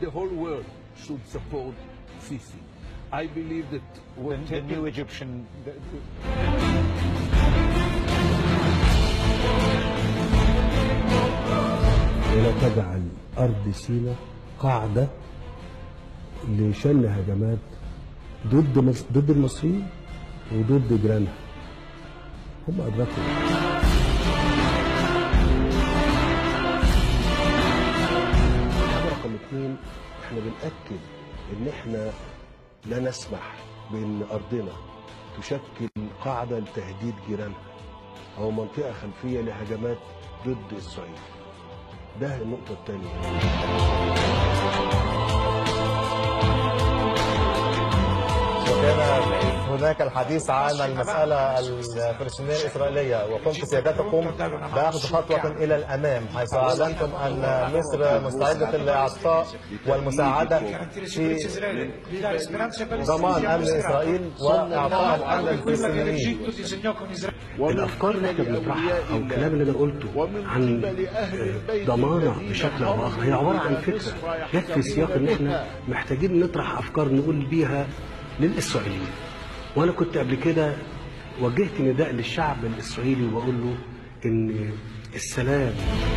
the whole world should support Sisi. I believe that The, what the happened- new Egyptian. The, the, ولا تجعل أرض سيناء قاعدة لشن هجمات ضد مص- ضد المصريين وضد جيرانها هم أدركوا الحاجة رقم اتنين احنا بنأكد ان احنا لا نسمح بان ارضنا تشكل قاعدة لتهديد جيرانها او منطقة خلفية لهجمات ضد اسرائيل ده النقطة الثانية وكان هناك الحديث عن المسألة الفلسطينية الإسرائيلية وقمت سيادتكم بأخذ خطوة إلى الأمام حيث أعلنتم أن مصر مستعدة للإعطاء والمساعدة في ضمان أمن إسرائيل وإعطاء الأمن الفلسطينيين الافكار اللي احنا بنطرحها او الكلام اللي انا قلته عن آه، ضمانه بشكل او باخر هي عباره عن فكره جت في سياق ان احنا محتاجين نطرح افكار نقول بيها للاسرائيليين وانا كنت قبل كده وجهت نداء للشعب الاسرائيلي وبقول له ان السلام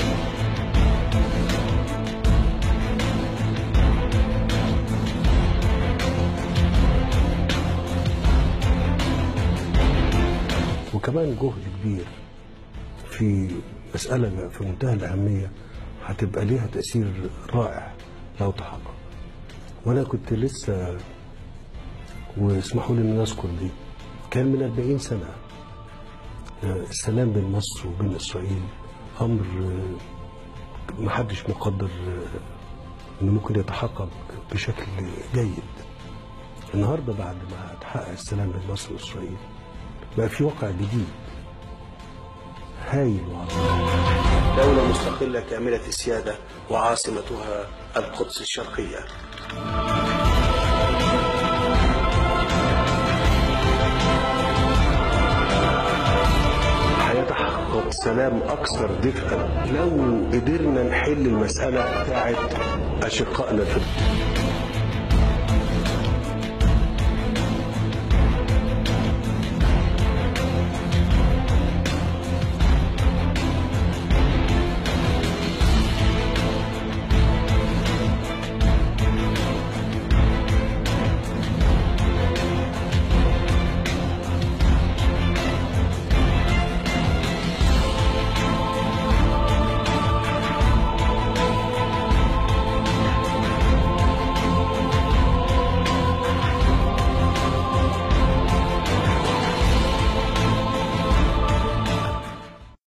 وكمان جهد كبير في مسألة في منتهى الأهمية هتبقى ليها تأثير رائع لو تحقق وأنا كنت لسه واسمحوا لي إن أنا أذكر دي كان من 40 سنة آه، السلام بين مصر وبين إسرائيل أمر آه، محدش مقدر آه، إنه ممكن يتحقق بشكل جيد النهارده بعد ما اتحقق السلام بين مصر وإسرائيل بقى في واقع جديد هايل وعظيم دولة مستقلة كاملة السيادة وعاصمتها القدس الشرقية هيتحقق سلام أكثر دفئا لو قدرنا نحل المسألة بتاعت أشقائنا في